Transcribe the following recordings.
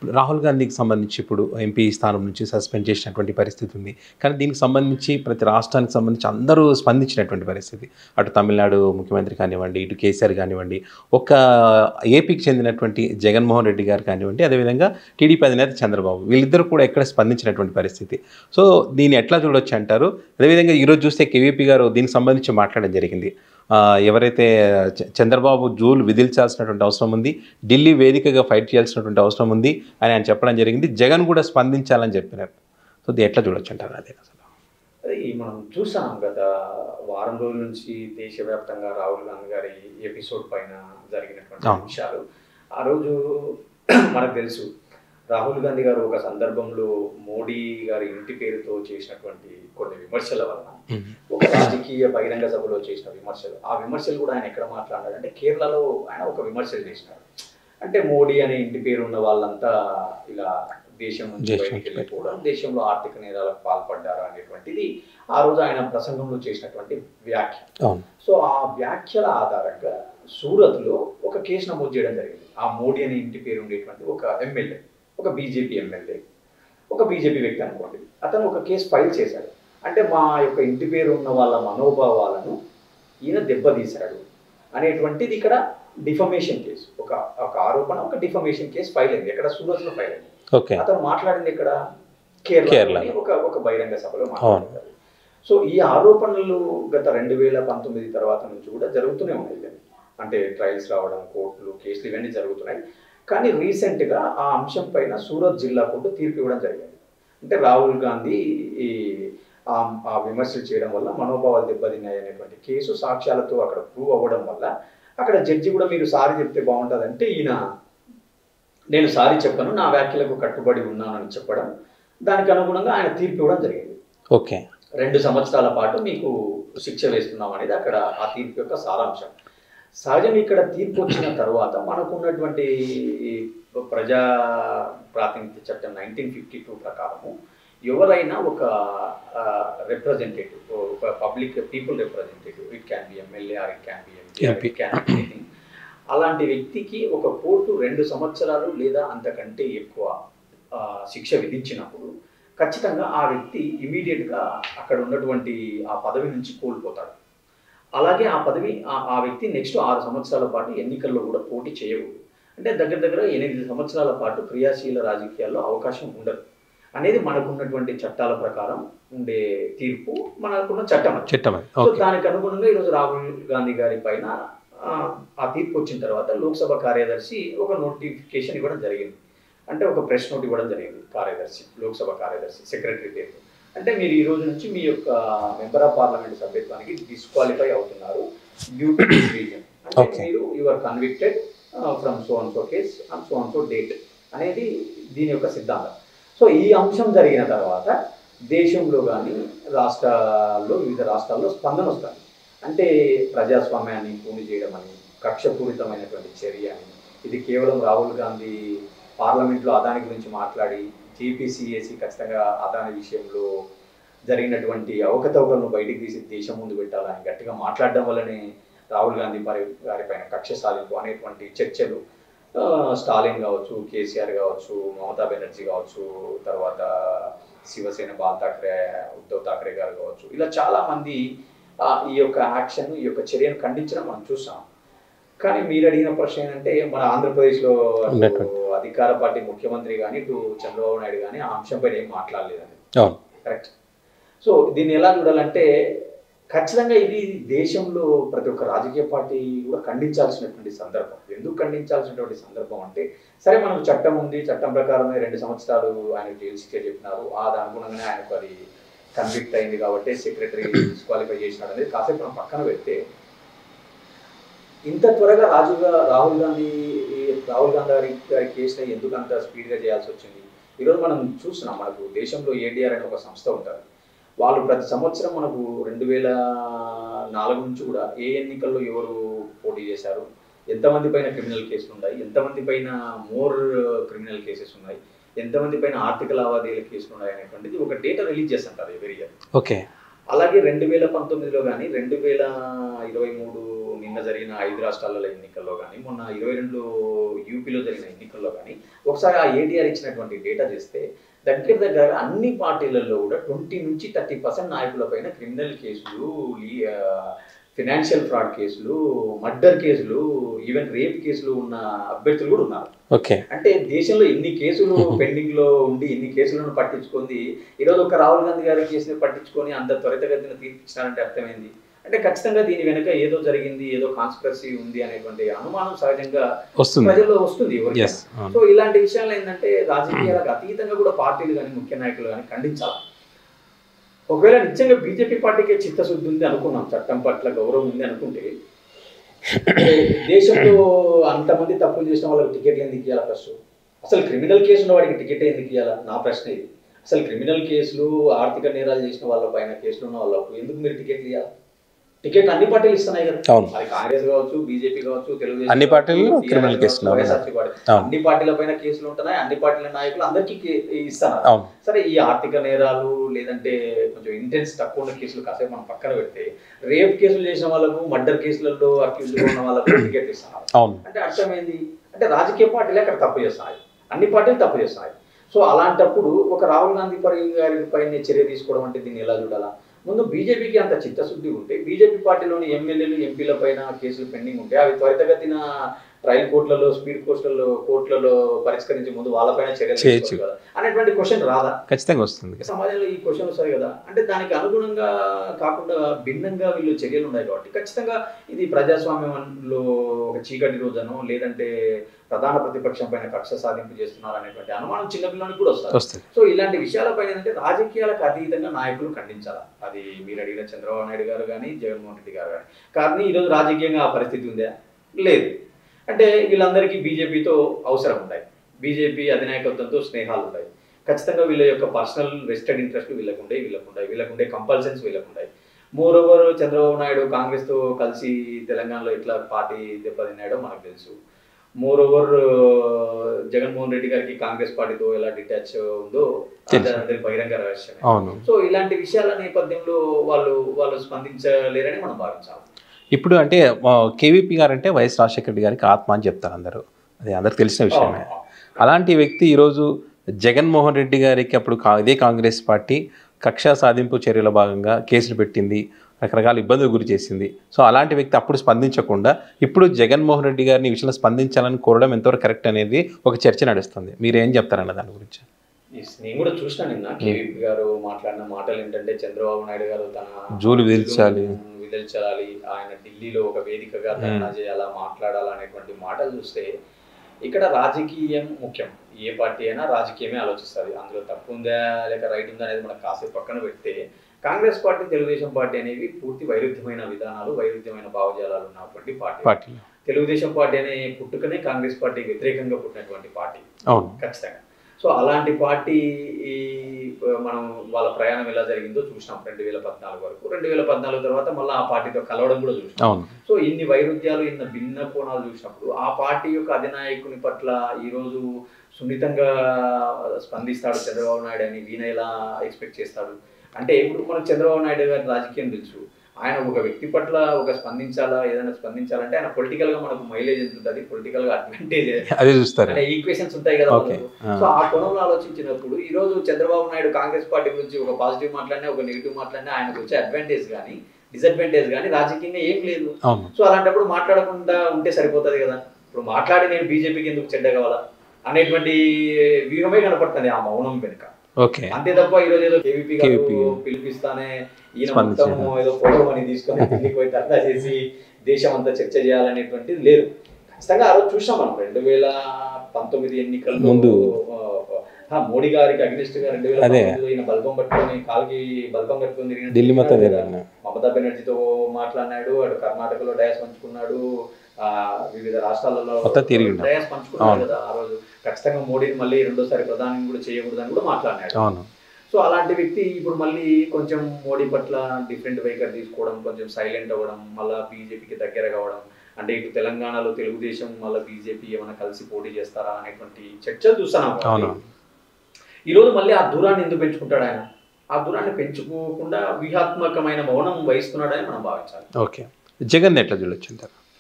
ఇప్పుడు రాహుల్ గాంధీకి సంబంధించి ఇప్పుడు ఎంపీ స్థానం నుంచి సస్పెండ్ చేసినటువంటి పరిస్థితి ఉంది కానీ దీనికి సంబంధించి ప్రతి రాష్ట్రానికి సంబంధించి అందరూ స్పందించినటువంటి పరిస్థితి అటు తమిళనాడు ముఖ్యమంత్రి కానివ్వండి ఇటు కేసీఆర్ కానివ్వండి ఒక ఏపీకి చెందినటువంటి జగన్మోహన్ రెడ్డి గారు కానివ్వండి అదేవిధంగా టీడీపీ అధినేత చంద్రబాబు వీళ్ళిద్దరూ కూడా ఎక్కడ స్పందించినటువంటి పరిస్థితి సో దీన్ని ఎట్లా చూడొచ్చు అంటారు అదేవిధంగా ఈరోజు చూస్తే కేవీపీ గారు దీనికి సంబంధించి మాట్లాడడం జరిగింది ఆ, ఎవరైతే చ- చంద్రబాబు జూలు విధిల్చాల్సినటువంటి అవసరం ఉంది ఢిల్లీ వేదికగా ఫైట్ చేయాల్సినటువంటి అవసరం ఉంది అని ఆయన చెప్పడం జరిగింది జగన్ కూడా స్పందించాలని చెప్పినారు సో ఇది ఎట్లా చూడొచ్చు అంటారు అదే అసలు అది మనం చూసాం గత వారం రోజుల నుంచి దేశవ్యాప్తంగా రాహుల్ గాంధీ గారి ఎపిసోడ్ పైన జరిగినటువంటి అవును. అంశాలు ఆ రోజు మనకు తెలుసు రాహుల్ గాంధీ గారు ఒక సందర్భంలో మోడీ గారి ఇంటి పేరుతో చేసినటువంటి కొన్ని విమర్శల వలన ఒక రాజకీయ బహిరంగ సభలో చేసిన విమర్శలు ఆ విమర్శలు కూడా ఆయన ఎక్కడ మాట్లాడారంటే కేరళలో ఆయన ఒక విమర్శలు చేసినారు అంటే మోడీ అనే ఇంటి పేరు ఉన్న వాళ్ళంతా ఇలా దేశం నుంచి దేశం బయటికి వెళ్ళిపోవడం దేశంలో ఆర్థిక నేరాలకు పాల్పడ్డారు అనేటువంటిది ఆ రోజు ఆయన ప్రసంగంలో చేసినటువంటి వ్యాఖ్య అవును సో ఆ వ్యాఖ్యల ఆధారంగా సూరత్లో ఒక కేసు నమోదు చేయడం జరిగింది ఆ మోడీ అనే ఇంటి పేరు ఉండేటువంటి ఒక ఎమ్మెల్యే ఒక బీజేపీ ఎమ్మెల్యే ఒక బీజేపీ వ్యక్తి అనుకోండి అతను ఒక కేసు ఫైల్ చేశాడు అంటే మా యొక్క ఇంటి పేరు ఉన్న వాళ్ళ మనోభావాలను ఈయన దెబ్బతీశాడు అనేటువంటిది ఇక్కడ డిఫమేషన్ కేసు ఒక ఒక ఆరోపణ ఒక డిఫమేషన్ కేసు ఫైల్ అయింది ఎక్కడ సూరత్లో ఫైల్ అయింది ఓకే అతను మాట్లాడింది ఇక్కడ కేరళ కేరళలో. ఒక ఒక బహిరంగ సభలో మాట్లాడారు సో ఈ ఆరోపణలు గత రెండు వేల పంతొమ్మిది తర్వాత నుంచి కూడా జరుగుతూనే ఉన్నాయి ఇవన్నీ. అంటే ట్రయల్స్ రావడం కోర్టులు కేసులు ఇవన్నీ జరుగుతున్నాయి కానీ రీసెంట్గా ఆ అంశం పైన సూరత్ జిల్లా కోర్టు తీర్పు ఇవ్వడం జరిగింది అంటే రాహుల్ గాంధీ ఈ ఆ ఆ విమర్శలు చేయడం వల్ల మనోభావాలు దెబ్బతిన్నాయి అనేటువంటి కేసు సాక్ష్యాలతో అక్కడ ప్రూవ్ అవ్వడం వల్ల అక్కడ జడ్జి కూడా మీరు సారీ చెప్తే బాగుంటుంది అంటే ఈయన నేను సారీ చెప్పను నా వ్యాఖ్యలకు కట్టుబడి ఉన్నానని చెప్పడం దానికి అనుగుణంగా ఆయన తీర్పు ఇవ్వడం జరిగింది ఓకే రెండు సంవత్సరాల పాటు మీకు శిక్ష వేస్తున్నాం అనేది అక్కడ ఆ తీర్పు యొక్క సారాంశం సహజంగా ఇక్కడ తీర్పు వచ్చిన తర్వాత మనకున్నటువంటి ఈ ప్రజా ప్రాతినిధ్య చట్టం నైన్టీన్ ఫిఫ్టీ టూ ప్రకారము ఎవరైనా ఒక రిప్రజెంటేటివ్ ఒక public people representative it can be MLA or it can be MP MP. It can anything అలాంటి వ్యక్తికి ఒక కోర్టు రెండు సంవత్సరాలు లేదా అంతకంటే ఎక్కువ ఆ, శిక్ష విధించినప్పుడు ఖచ్చితంగా ఆ వ్యక్తి ఇమీడియట్గా అక్కడ ఉన్నటువంటి ఆ పదవి నుంచి కోల్పోతాడు అలాగే ఆ పదవి ఆ- ఆ వ్యక్తి నెక్స్ట్ ఆరు సంవత్సరాల పాటు ఎన్నికల్లో కూడా పోటీ చేయకూడదు అంటే దగ్గర దగ్గర ఎనిమిది సంవత్సరాల పాటు క్రియాశీల రాజకీయాల్లో అవకాశం ఉండదు అనేది మనకున్నటువంటి చట్టాల ప్రకారం ఉండే తీర్పు మనకున్న చట్టం అది. చట్టం అది సో ఓకే దానికి అనుగుణంగా ఈరోజు రాహుల్ గాంధీ గారి పైన ఆ, ఆ తీర్పు వచ్చిన తర్వాత లోక్సభ కార్యదర్శి ఒక నోటిఫికేషన్ ఇవ్వడం జరిగింది అంటే ఒక ప్రెస్ నోట్ ఇవ్వడం జరిగింది కార్యదర్శి లోక్సభ కార్యదర్శి సెక్రటరీ పేరు అంటే మీరు ఈ రోజు నుంచి మీ యొక్క మెంబర్ ఆఫ్ పార్లమెంట్ సభ్యత్వానికి డిస్క్వాలిఫై అవుతున్నారు డ్యూ టు దిస్ రీజన్ అంటే Okay. మీరు you're convicted from so and so case and so and so date అనేది దీని యొక్క సిద్ధాంతం సో ఈ అంశం జరిగిన తర్వాత దేశంలో కానీ రాష్ట్రాల్లో వివిధ రాష్ట్రాల్లో స్పందన వస్తుంది అంటే ప్రజాస్వామ్యాన్ని పూని చేయడం అని కక్షపూరితమైనటువంటి చర్య అని ఇది కేవలం రాహుల్ గాంధీ పార్లమెంట్లో అదాని గురించి మాట్లాడి జేపీసీఏసీ ఖచ్చితంగా అదాని విషయంలో జరిగినటువంటి అవకతవకలను బయటికి తీసి దేశం ముందు పెట్టాలని గట్టిగా మాట్లాడడం వల్లనే రాహుల్ గాంధీ వారి గారిపైన కక్ష సాధింపు అనేటువంటి చర్చలు ఆ, స్టాలిన్ కావచ్చు కేసీఆర్ కావచ్చు మమతా బెనర్జీ కావచ్చు తర్వాత శివసేన బాల్ ఠాక్రే ఉద్ధవ్ ఠాక్రే గారు కావచ్చు ఇలా చాలా మంది ఆ, ఈ యొక్క యాక్షన్ ఈ యొక్క చర్యను ఖండించడం మనం చూసాం కానీ మీరు అడిగిన ప్రశ్న ఏంటంటే మన ఆంధ్రప్రదేశ్లో అటు ఉన్నటువంటి. అధికార పార్టీ ముఖ్యమంత్రి కానీ ఇటు చంద్రబాబు నాయుడు కానీ ఆ అంశంపైన ఏం మాట్లాడలేదండి అవును కరెక్ట్ సో దీన్ని ఎలా చూడాలంటే ఖచ్చితంగా ఇది దేశంలో ప్రతి ఒక్క రాజకీయ పార్టీ కూడా ఖండించాల్సినటువంటి సందర్భం ఎందుకు ఖండించాల్సినటువంటి సందర్భం అంటే సరే మనకు చట్టం ఉంది చట్టం ప్రకారమే రెండు సంవత్సరాలు ఆయన జైలు శిక్ష చెప్పినారు ఆ దాని అనుగుణంగానే ఆయనకు అది కన్విక్ట్ అయింది కాబట్టి సెక్రటరీ డిస్క్వాలిఫై చేసినాడు అనేది కాసేపు మనం పక్కన పెడితే ఇంత త్వరగా రాజీవ్ గా- రాహుల్ గాంధీ రాహుల్ గాంధీ గారి గారి కేసుని ఎందుకు అంత స్పీడ్గా చేయాల్సి వచ్చింది ఈరోజు మనం చూస్తున్నాం మనకు దేశంలో ఏడీఆర్ అనే ఒక సంస్థ ఉంటుంది వాళ్ళు ప్రతి సంవత్సరం మనకు రెండు వేల నాలుగు నుంచి కూడా ఏ ఎన్నికల్లో ఎవరు పోటీ చేశారు ఎంతమంది పైన క్రిమినల్ కేసులు ఉన్నాయి ఎంతమంది పైన మోర్ క్రిమినల్ కేసెస్ ఉన్నాయి ఎంతమంది పైన ఆర్థిక లావాదేవీల కేసులు ఉన్నాయి అనేటువంటిది ఒక డేటా రిలీజ్ చేస్తుంటారు ఎవరి ఇయర్ ఓకే అలాగే రెండు వేల పంతొమ్మిదిలో కానీ రెండు వేల ఇరవై మూడు నిన్న నిన్న జరిగిన ఐదు రాష్ట్రాలలో ఎన్నికల్లో కానీ మొన్న ఇరవై రెండు యూపీలో జరిగిన ఎన్నికల్లో కానీ ఒకసారి ఆ ఏటీఆర్ ఇచ్చినటువంటి డేటా చేస్తే దగ్గర దగ్గర అన్ని పార్టీలలో కూడా ట్వంటీ నుంచి థర్టీ పర్సెంట్ నాయకులపైన క్రిమినల్ కేసులు ఫినాన్షియల్ ఫ్రాడ్ కేసులు మర్డర్ కేసులు ఈవెన్ రేప్ కేసులు ఉన్న అభ్యర్థులు కూడా ఉన్నారు ఓకే అంటే దేశంలో ఎన్ని కేసులు పెండింగ్ లో ఉండి ఇన్ని కేసులను పట్టించుకుంది ఈరోజు ఒక రాహుల్ గాంధీ గారి కేసుని పట్టించుకొని అంత త్వరితగతిన తీర్పిచ్చినారంటే అర్థమైంది అంటే ఖచ్చితంగా దీని వెనుక ఏదో జరిగింది ఏదో కాన్స్పిరసీ ఉంది అనేటువంటి అనుమానం సహజంగా వస్తుంది ప్రజల్లో వస్తుంది ఎవరికి ఎస్ సో ఇలాంటి విషయాలు ఏంటంటే రాజకీయాలకు అతీతంగా కూడా పార్టీలు కానీ ముఖ్య నాయకులు కానీ ఖండించాలి ఒకవేళ నిజంగా బీజేపీ పార్టీకే చిత్తశుద్ధి ఉంది అనుకున్నాం చట్టం పట్ల గౌరవం ఉంది అనుకుంటే దేశంలో అంతమంది తప్పులు చేసిన వాళ్ళకి టికెట్లు ఎందుకు ఇవ్వాలి ఫస్ట్ అసలు క్రిమినల్ కేసు ఉన్న వాడికి టికెట్ ఎందుకు ఇవ్వాలా నా ప్రశ్న ఇది అసలు క్రిమినల్ కేసులు ఆర్థిక నేరాలు చేసిన వాళ్ళ పైన కేసులు ఉన్న వాళ్ళకు ఎందుకు మీరు టికెట్లు ఇవ్వాలి టికెట్ అన్ని పార్టీలు ఇస్తున్నాయి కదా అవును అది కాంగ్రెస్ కావచ్చు బీజేపీ కావచ్చు తెలుగుదేశం అన్ని పార్టీలు కావచ్చు, criminal TRS కేసులు కావచ్చు, ఉన్నాయి. వైఎస్ఆర్సీపీ పార్టీ. అవును. అన్ని పార్టీల పైన కేసులు ఉంటున్నాయి అన్ని పార్టీల నాయకులు అందరికీ కే- ఇస్తున్నారు అవును సరే ఈ ఆర్థిక నేరాలు లేదంటే కొంచెం ఇంటెన్స్ తక్కువ ఉన్న కేసులు కాసేపు మనం పక్కన పెడితే రేప్ కేసులు చేసిన వాళ్ళకు మర్డర్ కేసులలో అక్యూజ్ ఉన్న వాళ్ళకు టికెట్ ఇస్తున్నారు అవును అంటే అర్థమైంది అంటే రాజకీయ పార్టీలే అక్కడ తప్పు చేస్తున్నాయి అన్ని పార్టీలు తప్పు చేస్తున్నాయి సో అలాంటప్పుడు ఒక రాహుల్ గాంధీ పరి గారి పైన చర్య తీసుకోవడం అంటే దీన్ని ఎలా చూడాలా ముందు బీజేపీకి అంత చిత్తశుద్ధి ఉంటే బీజేపీ పార్టీలోని ఎమ్మెల్యేలు ఎంపీల పైన కేసులు పెండింగ్ ఉంటే అవి త్వరితగతిన ట్రయల్ కోర్టులలో స్పీడ్ కోర్టులలో కోర్టులలో పరిష్కరించి ముందు వాళ్ళపైన చర్యలు చేయొచ్చు. తీసుకోవాలి కదా అనేటువంటి క్వశ్చన్ రాదా ఖచ్చితంగా వస్తుంది సమాజంలో ఈ క్వశ్చన్ వస్తాయి కదా అంటే దానికి అనుగుణంగా కాకుండా భిన్నంగా వీళ్ళు చర్యలు ఉన్నాయి కాబట్టి ఖచ్చితంగా ఇది ప్రజాస్వామ్యంలో ఒక చీకటి రోజునో లేదంటే ప్రధాన ప్రతిపక్షం పైన కక్ష సాధింపు చేస్తున్నారు అనేటువంటి అనుమానం చిన్నపిల్లానికి కూడా వస్తుంది వస్తుంది సో ఇలాంటి విషయాలపైన ఏంటంటే రాజకీయాలకు అతీతంగా నాయకులు ఖండించాలి అది మీరు అడిగిన చంద్రబాబు నాయుడు గారు కానీ జగన్మోహన్ రెడ్డి గారు కానీ కానీ ఈరోజు రాజకీయంగా ఆ పరిస్థితి ఉందా లేదు అంటే వీళ్ళందరికీ బీజేపీతో అవసరం ఉన్నాయి బీజేపీ అధినాయకత్వంతో స్నేహాలు ఉన్నాయి ఖచ్చితంగా వీళ్ళ యొక్క పర్సనల్ వెస్టెడ్ ఇంట్రెస్ట్ వీళ్ళకు ఉండే వీళ్ళకు ఉంటాయి వీళ్ళకు ఉండే కంపల్సన్స్ వీళ్ళకు ఉంటాయి మోర్ ఓవర్ చంద్రబాబు నాయుడు కాంగ్రెస్తో కలిసి తెలంగాణలో ఎట్లా పార్టీ దెబ్బతిన్నాడో మనకు తెలుసు మోర్ ఓవర్ జగన్మోహన్ రెడ్డి గారికి కాంగ్రెస్ పార్టీతో ఎలా డిటాచ్ ఉందో తెలుసు. అందరి బహిరంగ రహస్యమే అవును సో ఇలాంటి విషయాల నేపథ్యంలో వాళ్ళు వాళ్ళు స్పందించలేరని మనం భావించాలి ఇప్పుడు అంటే కేవీపీ గారు అంటే వైఎస్ రాజశేఖర రెడ్డి గారికి ఆత్మ అని చెప్తారు అందరూ అది అందరికి తెలిసిన విషయమే అలాంటి వ్యక్తి ఈరోజు జగన్మోహన్ రెడ్డి గారికి అప్పుడు కా- ఇదే కాంగ్రెస్ పార్టీ కక్షా సాధింపు చర్యల భాగంగా కేసులు పెట్టింది రకరకాల ఇబ్బందులు గురి చేసింది సో అలాంటి వ్యక్తి అప్పుడు స్పందించకుండా ఇప్పుడు జగన్మోహన్ రెడ్డి గారిని ఈ విషయంలో స్పందించాలని కోరడం ఎంతవరకు కరెక్ట్ అనేది ఒక చర్చ నడుస్తుంది మీరు ఏం చెప్తారన్న దాని గురించి ఈ నేను కూడా చూసినా నిన్న కేవీపీ గారు మాట్లాడిన మాటలు ఏంటంటే చంద్రబాబు నాయుడు గారు తన జూలు విదిల్చాలి. జూలు విదిల్చాలి ఆయన ఢిల్లీలో ఒక వేదికగా ధర్నా చేయాలా మాట్లాడాలా అనేటువంటి మాటలు చూస్తే ఇక్కడ రాజకీయం ముఖ్యం ఏ పార్టీ అయినా రాజకీయమే ఆలోచిస్తుంది అందులో తప్పు ఉందా లేక రైట్ ఉందా అనేది మనకు కాసేపు పక్కన పెడితే కాంగ్రెస్ పార్టీ తెలుగుదేశం పార్టీ అనేవి పూర్తి వైరుధ్యమైన విధానాలు వైరుధ్యమైన భావజాలాలు ఉన్నటువంటి పార్టీ పార్టీ తెలుగుదేశం పార్టీ అనే పుట్టుకనే కాంగ్రెస్ పార్టీకి వ్యతిరేకంగా పుట్టినటువంటి పార్టీ అవును ఖచ్చితంగా సో అలాంటి పార్టీ ఈ మనం వాళ్ళ ప్రయాణం ఎలా జరిగిందో చూసినాం రెండు వేల పద్నాలుగు వరకు రెండు వేల పద్నాలుగు తర్వాత మళ్ళీ ఆ పార్టీతో కలవడం కూడా చూసినాం అవును సో ఇన్ని వైరుధ్యాలు ఇన్ని భిన్న కోణాలు చూసినప్పుడు ఆ పార్టీ యొక్క అధినాయకుని పట్ల ఈరోజు సున్నితంగా స్పందిస్తాడు చంద్రబాబు నాయుడు అని ఈయన ఎలా ఎక్స్పెక్ట్ చేస్తాడు అంటే ఇప్పుడు మనకు చంద్రబాబు నాయుడు గారి రాజకీయం తెలుసు ఆయన ఒక వ్యక్తి పట్ల ఒక స్పందించాలా ఏదైనా స్పందించాలంటే ఆయన పొలిటికల్ గా మనకు మైలేజ్ ఎంత ఉంటుంది పొలిటికల్ గా అడ్వాంటేజ్ అదే చూస్తారు అంటే ఈక్వేషన్స్ ఉంటాయి కదా ఓకే మనకు. సో ఆ కోణంలో ఆలోచించినప్పుడు ఈ రోజు చంద్రబాబు నాయుడు కాంగ్రెస్ పార్టీ గురించి ఒక పాజిటివ్ మాట్లాడినా ఒక నెగిటివ్ మాట్లాడినా ఆయనకు వచ్చే అడ్వాంటేజ్ కానీ డిసడ్వాంటేజ్ కానీ రాజకీయంగా ఏం లేదు అవును సో అలాంటప్పుడు మాట్లాడకుండా ఉంటే సరిపోతుంది కదా ఇప్పుడు మాట్లాడి నేను బీజేపీకి ఎందుకు చెడ్డ కావాలా అనేటువంటి వ్యూహమే కనపడుతుంది ఆ మౌనం వెనుక ఓకే అంతే తప్ప ఈ రోజు ఏదో కేవీపీ గారు KVP. పిలిపిస్తానే ఈయన స్పందించారు. మొత్తం ఏదో ఫోటో అని తీసుకొని ఢిల్లీకి పోయి ధర్నా చేసి దేశం అంతా చర్చ చేయాలనేటువంటిది లేదు ఖచ్చితంగా ఆ రోజు చూసాం మనం రెండు వేల పంతొమ్మిది ఎన్నికల్లో ముందు. ఆ, ఆ, మోడీ గారికి అగ్నిస్ట్ గా రెండు వేల అదే. పంతొమ్మిదిలో ఈయన బల్బం పట్టుకొని కాలుకి బల్బం కట్టుకొని తిరిగిన ఢిల్లీ మొత్తం తిరిగినాడు కదా. తిరిగాను. మమతా బెనర్జీతో మాట్లాడినాడు అటు కర్ణాటకలో డయాస్ పంచుకున్నాడు ఆ వివిధ రాష్ట్రాలలో మొత్తం తిరిగిండు. డయాస్ పంచుకున్నాడు అవును. కదా ఆ రోజు ఖచ్చితంగా మోడీని మళ్ళీ రెండోసారి ప్రధాని కూడా చేయకూడదని కూడా మాట్లాడినాడు అవును సో అలాంటి వ్యక్తి ఇప్పుడు మళ్ళీ కొంచెం మోడీ పట్ల డిఫరెంట్ వైఖరి తీసుకోవడం కొంచెం సైలెంట్ అవ్వడం మళ్ళీ బీజేపీకి దగ్గర కావడం అంటే ఇటు తెలంగాణలో తెలుగుదేశం మళ్ళీ బీజేపీ ఏమైనా కలిసి పోటీ చేస్తారా అనేటువంటి చర్చలు చూస్తున్నాం అవును ఈ రోజు మళ్ళీ ఆ దూరాన్ని ఎందుకు పెంచుకుంటాడు ఆయన ఆ దూరాన్ని పెంచుకోకుండా వ్యూహాత్మకమైన మౌనం వహిస్తున్నాడని మనం భావించాలి ఓకే జగన్ ఎట్లా చూడొచ్చు అంటారు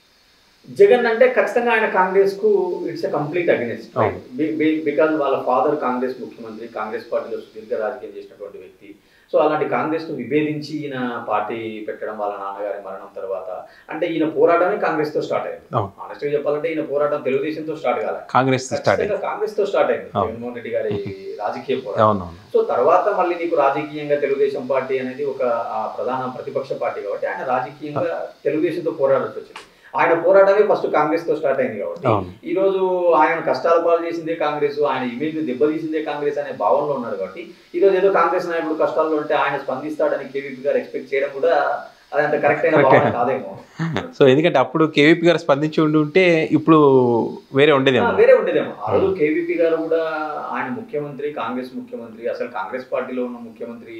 జగన్ అంటే ఖచ్చితంగా ఆయన కాంగ్రెస్ కు ఇట్స్ ఎ కంప్లీట్ అగెనిస్ట్ అవును. బికాజ్ వాళ్ళ ఫాదర్ కాంగ్రెస్ ముఖ్యమంత్రి కాంగ్రెస్ పార్టీలో సుదీర్ఘ రాజకీయం చేసినటువంటి వ్యక్తి సో అలాంటి కాంగ్రెస్ ను విభేదించి ఈయన పార్టీ పెట్టడం వాళ్ళ నాన్నగారి మరణం తర్వాత అంటే ఈయన పోరాటమే కాంగ్రెస్ తో స్టార్ట్ అయింది అవును. ఆనెస్ట్ గా చెప్పాలంటే ఈయన పోరాటం తెలుగుదేశంతో స్టార్ట్ కాలే కాంగ్రెస్ స్టార్ట్ అయింది ఖచ్చితంగా కాంగ్రెస్ తో స్టార్ట్ అయింది అవును. జగన్మోహన్ రెడ్డి గారి రాజకీయ పోరాటం అవునవును సో తర్వాత మళ్ళీ నీకు రాజకీయంగా తెలుగుదేశం పార్టీ అనేది ఒక ఆ, ప్రధాన ప్రతిపక్ష పార్టీ కాబట్టి ఆయన రాజకీయంగా తెలుగుదేశంతో పోరాడాల్సి వచ్చింది ఆయన పోరాటమే ఫస్ట్ కాంగ్రెస్ తో స్టార్ట్ అయింది కాబట్టి అవును ఈ రోజు ఆయన కష్టాల పాలు చేసిందే కాంగ్రెస్ ఆయన ఇమేజ్ దెబ్బతీసిందే కాంగ్రెస్ అనే భావనలో ఉన్నారు కాబట్టి ఈ రోజు ఏదో కాంగ్రెస్ నాయకుడు కష్టాల్లో ఉంటే ఆయన స్పందిస్తాడని కేవీపీ గారు ఎక్స్పెక్ట్ చేయడం కూడా అది అంత కరెక్ట్ అయిన Correct. భావన కాదేమో సో ఎందుకంటే అప్పుడు కేవీపీ గారు స్పందించి ఉండి ఉంటే ఇప్పుడు వేరే ఉండేదేమో ఆ, వేరే ఉండేదేమో ఆ రోజు కేవీపీ గారు కూడా ఆయన ముఖ్యమంత్రి కాంగ్రెస్ ముఖ్యమంత్రి అసలు కాంగ్రెస్ పార్టీలో ఉన్న ముఖ్యమంత్రి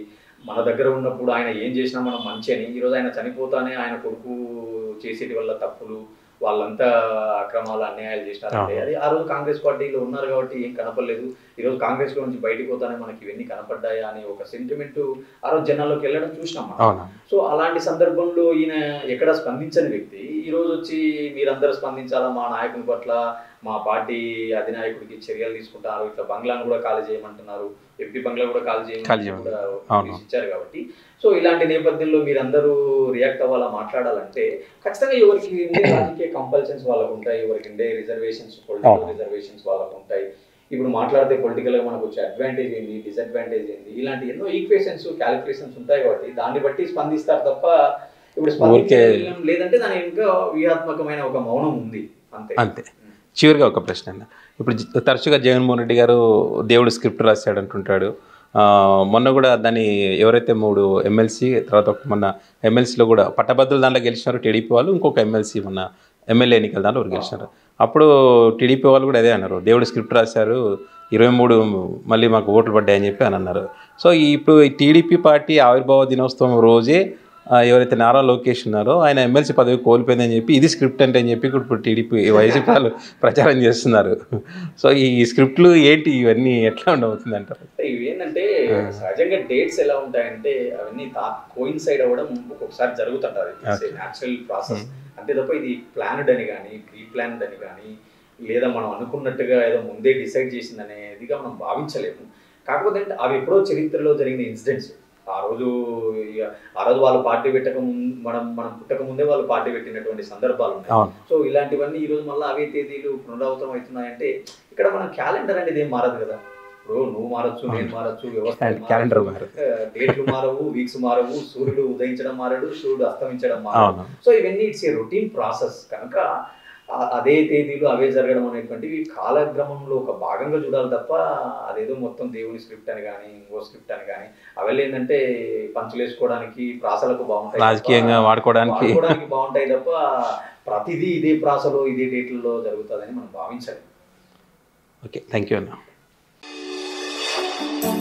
మన దగ్గర ఉన్నప్పుడు ఆయన ఏం చేసినా మనం మంచి అని ఈరోజు ఆయన చనిపోతానే ఆయన కొడుకు చేసేటి వల్ల తప్పులు వాళ్ళంతా అక్రమాలు అన్యాయాలు చేసినారంటే అది ఆ రోజు కాంగ్రెస్ పార్టీలో ఉన్నారు కాబట్టి ఏం కనపడలేదు ఈ రోజు కాంగ్రెస్ లో నుంచి బయటికి పోతానే మనకి ఇవన్నీ కనపడ్డాయా అనే ఒక సెంటిమెంట్ ఆ రోజు జనాల్లోకి వెళ్ళడం చూసినాం మనం. అవునా సో అలాంటి సందర్భంలో ఈయన ఎక్కడ స్పందించని వ్యక్తి ఈ రోజు వచ్చి మీరందరూ స్పందించాలా మా నాయకుని పట్ల మా పార్టీ అధినాయకుడికి చర్యలు తీసుకుంటారు ఇట్లా బంగ్లాను కూడా ఖాళీ చేయమంటున్నారు ఎంపీ బంగ్లా కూడా ఖాళీ ఖాళీ చేయమని చేయమని. కూడా అవును. notice ఇచ్చారు కాబట్టి సో ఇలాంటి నేపథ్యంలో మీరందరూ రియాక్ట్ అవ్వాలా మాట్లాడాలంటే ఖచ్చితంగా ఎవరికి ఉండే రాజకీయ కంపల్షన్స్ వాళ్ళకు ఉంటాయి ఎవరికి ఉండే రిజర్వేషన్స్ పొలిటికల్ అవును. రిజర్వేషన్స్ వాళ్ళకు ఉంటాయి ఇప్పుడు మాట్లాడితే పొలిటికల్ గా మనకు వచ్చే అడ్వాంటేజ్ ఏంది డిసడ్వాంటేజ్ ఏంది ఇలాంటి ఎన్నో ఈక్వేషన్స్ క్యాలిక్యులేషన్స్ ఉంటాయి కాబట్టి దాన్ని బట్టి స్పందిస్తారు తప్ప ఇప్పుడు ఊరికే- స్పందించడం లేదంటే దాని ఇంకా వ్యూహాత్మకమైన ఒక మౌనం ఉంది అంతే అంతే చివరిగా ఒక ప్రశ్న అన్న ఇప్పుడు జ- తరచుగా జగన్మోహన్ రెడ్డి గారు దేవుడు స్క్రిప్ట్ రాశాడు అంటుంటాడు ఆ, మొన్న కూడా దాన్ని ఎవరైతే మూడు ఎమ్మెల్సీ తర్వాత ఒక మొన్న ఎమ్మెల్సీలో కూడా పట్టభద్రుల దాంట్లో గెలిచినారు టీడీపీ వాళ్ళు ఇంకొక ఎమ్మెల్సీ మొన్న ఎమ్మెల్యే ఎన్నికల దాంట్లో ఒకరు గెలిచినారు అప్పుడు టీడీపీ వాళ్ళు కూడా అదే అన్నారు దేవుడు స్క్రిప్ట్ రాశారు ఇరవై మూడు మళ్ళీ మాకు ఓట్లు పడ్డాయని చెప్పి అని అన్నారు సో ఈ- ఇప్పుడు ఈ టీడీపీ పార్టీ ఆవిర్భావ దినోత్సవం రోజే ఆ, ఎవరైతే నారా లోకేష్ ఉన్నారో ఆయన ఎమ్మెల్సీ పదవి కోల్పోయిందని చెప్పి ఇది స్క్రిప్ట్ అంటే అని చెప్పి ఇప్పుడు టీడీపీ వైసీపీ వాళ్ళు ప్రచారం చేస్తున్నారు సో ఈ స్క్రిప్ట్లు ఏంటి ఇవన్నీ ఎట్లా ఉండవుతుంది అంటారు అంటే ఇవి ఏంటంటే సహజంగా డేట్స్ ఎలా ఉంటాయంటే అవన్నీ కోయిన్సైడ్ అవ్వడం ఒక్కొక్కసారి జరుగుతుంటది న్యాచురల్ ప్రాసెస్ అంతే తప్ప ఇది ప్లాన్డ్ అని కానీ ప్రీ ప్లాన్డ్ అని కానీ లేదా మనం అనుకున్నట్టుగా ఏదో ముందే డిసైడ్ చేసింది అనేదిగా మనం భావించలేము కాకపోతే అంటే అవి ఎప్పుడో చరిత్రలో జరిగిన ఇన్సిడెంట్స్ ఆ రోజు ఇక ఆ రోజు వాళ్ళు పార్టీ పెట్టక ముందు మనం మనం పుట్టక ముందే వాళ్ళు పార్టీ పెట్టినటువంటి సందర్భాలు ఉన్నాయి అవును సో ఇలాంటివన్నీ ఈ రోజు మళ్ళీ అవే తేదీలు పునరావృతం అవుతున్నాయంటే ఇక్కడ మనం క్యాలెండర్ అనేది ఏం మారదు కదా ఇప్పుడు నువ్వు మారచ్చు నేను మారచ్చు వ్యవస్థ క్యాలెండర్ మారు డేట్లు మారవు వీక్స్ మారవు సూర్యుడు ఉదయించడం మారడు సూర్యుడు అస్తమించడం మారడు అవును సో ఇవన్నీ ఇట్స్ ఏ రొటీన్ ప్రాసెస్ కనుక ఆ- అదే తేదీలు అవే జరగడం అనేటువంటివి కాలక్రమంలో ఒక భాగంగా చూడాలి తప్ప అదేదో మొత్తం దేవుని స్క్రిప్ట్ అని కానీ ఇంకో స్క్రిప్ట్ అని కానీ అవి ఏంటంటే పంచులు వేసుకోవడానికి ప్రాసలకు బాగుంటాయి తప్ప- రాజకీయంగా వాడుకోవడానికి వాడుకోవడానికి బాగుంటాయి తప్ప ప్రతిదీ ఇదే ప్రాసలో ఇదే డేట్లలో జరుగుతుందని మనం భావించాలి ఓకే థ్యాంక్ యూ అన్న